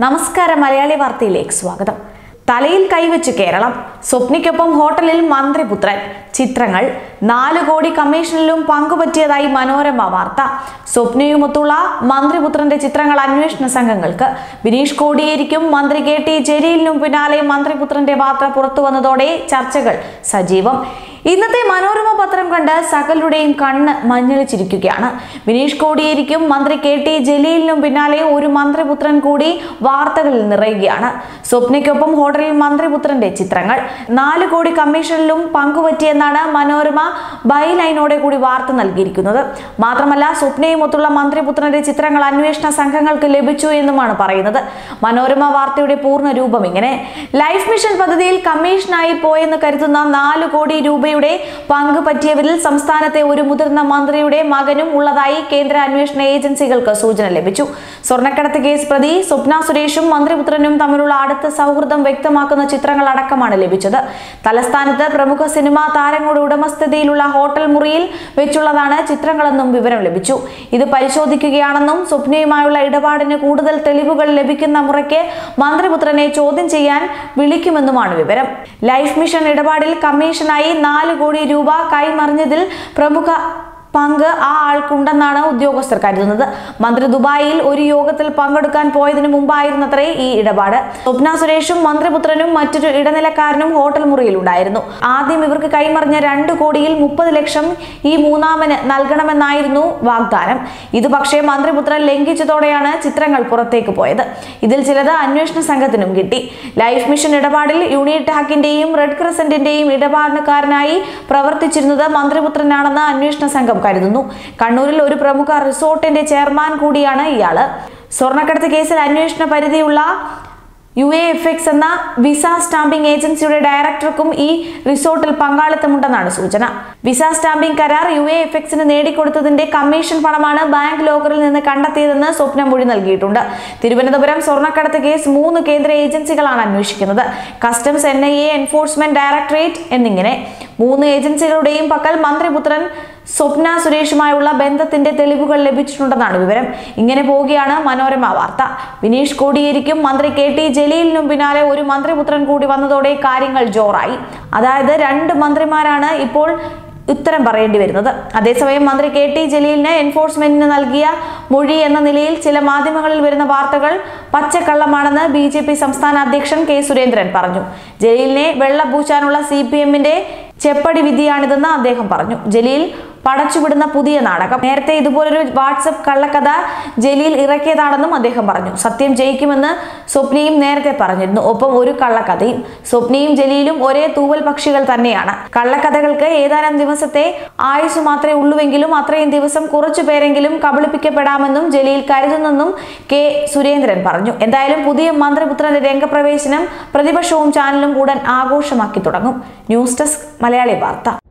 നമസ്കാരം മലയാളി വാർത്തയിലേക്ക് സ്വാഗതം തലയിൽ കൈവച്ച് കേരളം സ്വപ്നയ്ക്കൊപ്പം ഹോട്ടലിൽ മന്ത്രിപുത്രൻ ചിത്രങ്ങൾ നാല് കോടി കമ്മീഷനിലും പങ്കുപറ്റിയതായി മനോരമ വാർത്ത സ്വപ്നയുമൊത്തുള്ള മന്ത്രിപുത്രന്റെ ചിത്രങ്ങൾ അന്വേഷണ സംഘങ്ങൾക്ക് ബിനീഷ് കോടിയേരിക്കും മന്ത്രി കെ ടി ജലീലിനും പിന്നാലെ മന്ത്രിപുത്രന്റെ വാർത്ത പുറത്തു വന്നതോടെ ചർച്ചകൾ സജീവം ഇന്നത്തെ മനോരമ പത്രം കണ്ട് സകലരുടെയും കണ്ണ് മഞ്ഞളിച്ചിരിക്കുകയാണ് ബിനീഷ് കോടിയേരിക്കും മന്ത്രി കെ ടി ജലീലിനും പിന്നാലെ ഒരു മന്ത്രിപുത്രൻ കൂടി വാർത്തകളിൽ നിറയുകയാണ് സ്വപ്നയ്ക്കൊപ്പം ഹോട്ടലിൽ മന്ത്രിപുത്രന്റെ ചിത്രങ്ങൾ നാല് കോടി കമ്മീഷനിലും പങ്കുപറ്റിയെന്നാണ് മനോരമ ബൈ ലൈനോടെ കൂടി വാർത്ത നൽകിയിരിക്കുന്നത് മാത്രമല്ല സ്വപ്നയുമൊത്തുള്ള മന്ത്രിപുത്രന്റെ ചിത്രങ്ങൾ അന്വേഷണ സംഘങ്ങൾക്ക് ലഭിച്ചു എന്നുമാണ് പറയുന്നത് മനോരമ വാർത്തയുടെ പൂർണ്ണ രൂപം ഇങ്ങനെ ലൈഫ് മിഷൻ പദ്ധതിയിൽ കമ്മീഷനായി പോയെന്ന് കരുതുന്ന നാല് കോടി രൂപയുടെ പങ്ക് പറ്റിയവരിൽ സംസ്ഥാനത്തെ ഒരു മുതിർന്ന മന്ത്രിയുടെ മകനും ഉള്ളതായി കേന്ദ്ര അന്വേഷണ ഏജൻസികൾക്ക് സൂചന ലഭിച്ചു സ്വർണ്ണക്കടത്ത് കേസ് പ്രതി സ്വപ്ന സുരേഷും മന്ത്രിപുത്രനും തമ്മിലുള്ള അടുത്ത സൗഹൃദം വ്യക്തമാക്കുന്ന ചിത്രങ്ങൾ അടക്കമാണ് ലഭിച്ചത് തലസ്ഥാനത്ത് പ്രമുഖ സിനിമാ താരങ്ങളുടെ ഉടമസ്ഥതയിലുള്ള ഹോട്ടൽ മുറിയിൽ വെച്ചുള്ളതാണ് ചിത്രങ്ങളെന്നും വിവരം ലഭിച്ചു ഇത് പരിശോധിക്കുകയാണെന്നും സ്വപ്നയുമായുള്ള ഇടപാടിന് കൂടുതൽ തെളിവുകൾ ലഭിക്കുന്ന മുറയ്ക്ക് മന്ത്രിപുത്രനെ ചോദ്യം ചെയ്യാൻ വിളിക്കുമെന്നുമാണ് വിവരം ലൈഫ് മിഷൻ ഇടപാടിൽ കമ്മീഷനായി നാല് കോടി രൂപ കൈമറിഞ്ഞതിൽ പ്രമുഖ പങ്ക് ആ ആൾക്കുണ്ടെന്നാണ് ഉദ്യോഗസ്ഥർ കരുതുന്നത് മന്ത്രി ദുബായിൽ ഒരു യോഗത്തിൽ പങ്കെടുക്കാൻ പോയതിനു മുമ്പായിരുന്നത്രേ ഈ ഇടപാട് സ്വപ്ന സുരേഷും മന്ത്രിപുത്രനും മറ്റൊരു ഇടനിലക്കാരനും ഹോട്ടൽ മുറിയിലുണ്ടായിരുന്നു ആദ്യം ഇവർക്ക് കൈമറിഞ്ഞ രണ്ട് കോടിയിൽ മുപ്പത് ലക്ഷം ഈ മൂന്നാമന് നൽകണമെന്നായിരുന്നു വാഗ്ദാനം ഇത് പക്ഷേ മന്ത്രിപുത്രൻ ലംഘിച്ചതോടെയാണ് ചിത്രങ്ങൾ പുറത്തേക്ക് പോയത് ഇതിൽ ചിലത് അന്വേഷണ സംഘത്തിനും കിട്ടി ലൈഫ് മിഷൻ ഇടപാടിൽ യൂണിടാക്കിന്റെയും റെഡ് ക്രസന്റിന്റെയും ഇടപാടുകാരനായി പ്രവർത്തിച്ചിരുന്നത് മന്ത്രിപുത്രനാണെന്ന് അന്വേഷണ സംഘം കരുതുന്നു കണ്ണൂരിൽ ഒരു പ്രമുഖ റിസോർട്ടിന്റെ ചെയർമാൻ കൂടിയാണ് ഇയാള് സ്വർണ്ണക്കടത്ത് കേസിൽ അന്വേഷണ പരിധിയുള്ള യു എ എഫ് എക്സ് എന്ന വിസ സ്റ്റാമ്പിംഗ് ഏജൻസിയുടെ ഡയറക്ടർക്കും ഈ റിസോർട്ടിൽ പങ്കാളിത്തമുണ്ടെന്നാണ് സൂചന വിസ സ്റ്റാമ്പിംഗ് കരാർ യു എ എഫ് എക്സിന് നേടിക്കൊടുത്തതിന്റെ കമ്മീഷൻ പണമാണ് ബാങ്ക് ലോക്കറിൽ നിന്ന് കണ്ടെത്തിയതെന്ന് സ്വപ്നം മൊഴി നൽകിയിട്ടുണ്ട് തിരുവനന്തപുരം സ്വർണ്ണക്കടത്ത് കേസ് മൂന്ന് കേന്ദ്ര ഏജൻസികളാണ് അന്വേഷിക്കുന്നത് customs N I A enforcement directorate എന്നിങ്ങനെ മൂന്ന് ഏജൻസികളുടെയും പക്കൽ മന്ത്രിപുത്രൻ സ്വപ്ന സുരേഷുമായുള്ള ബന്ധത്തിന്റെ തെളിവുകൾ ലഭിച്ചിട്ടുണ്ടെന്നാണ് വിവരം ഇങ്ങനെ പോവുകയാണ് മനോരമ വാർത്ത ബിനീഷ് കോടിയേരിക്കും മന്ത്രി കെ ടി ജലീലിനും പിന്നാലെ ഒരു മന്ത്രിപുത്രൻ കൂടി വന്നതോടെ കാര്യങ്ങൾ ജോറായി അതായത് രണ്ട് മന്ത്രിമാരാണ് ഇപ്പോൾ ഉത്തരം പറയേണ്ടി വരുന്നത് അതേസമയം മന്ത്രി കെ ടി ജലീലിന് എൻഫോഴ്സ്മെന്റിന് നൽകിയ മൊഴി എന്ന നിലയിൽ ചില മാധ്യമങ്ങളിൽ വരുന്ന വാർത്തകൾ പച്ചക്കള്ളമാണെന്ന് ബി ജെ പി സംസ്ഥാന അധ്യക്ഷൻ കെ സുരേന്ദ്രൻ പറഞ്ഞു ജലീലിനെ വെള്ളപൂച്ചാനുള്ള സി പി എമ്മിന്റെ ചെപ്പടി വിധിയാണിതെന്ന് അദ്ദേഹം പറഞ്ഞു ജലീൽ പടച്ചുവിടുന്ന പുതിയ നാടകം നേരത്തെ ഇതുപോലൊരു വാട്സപ്പ് കള്ളക്കഥ ജലീൽ ഇറക്കിയതാണെന്നും അദ്ദേഹം പറഞ്ഞു സത്യം ജയിക്കുമെന്ന് സ്വപ്നയും നേരത്തെ പറഞ്ഞിരുന്നു ഒപ്പം ഒരു കള്ളക്കഥയും സ്വപ്നയും ജലീലും ഒരേ തൂവൽ പക്ഷികൾ തന്നെയാണ് കള്ളക്കഥകൾക്ക് ഏതാനും ദിവസത്തെ ആയുസ് മാത്രമേ ഉള്ളുവെങ്കിലും അത്രയും ദിവസം കുറച്ചു പേരെങ്കിലും കബളിപ്പിക്കപ്പെടാമെന്നും ജലീൽ കരുതുന്നെന്നും കെ സുരേന്ദ്രൻ പറഞ്ഞു എന്തായാലും പുതിയ മന്ത്രിപുത്രന്റെ രംഗപ്രവേശനം പ്രതിപക്ഷവും ചാനലും ഉടൻ ആഘോഷമാക്കി തുടങ്ങും ന്യൂസ് ഡെസ്ക് മലയാളി വാർത്ത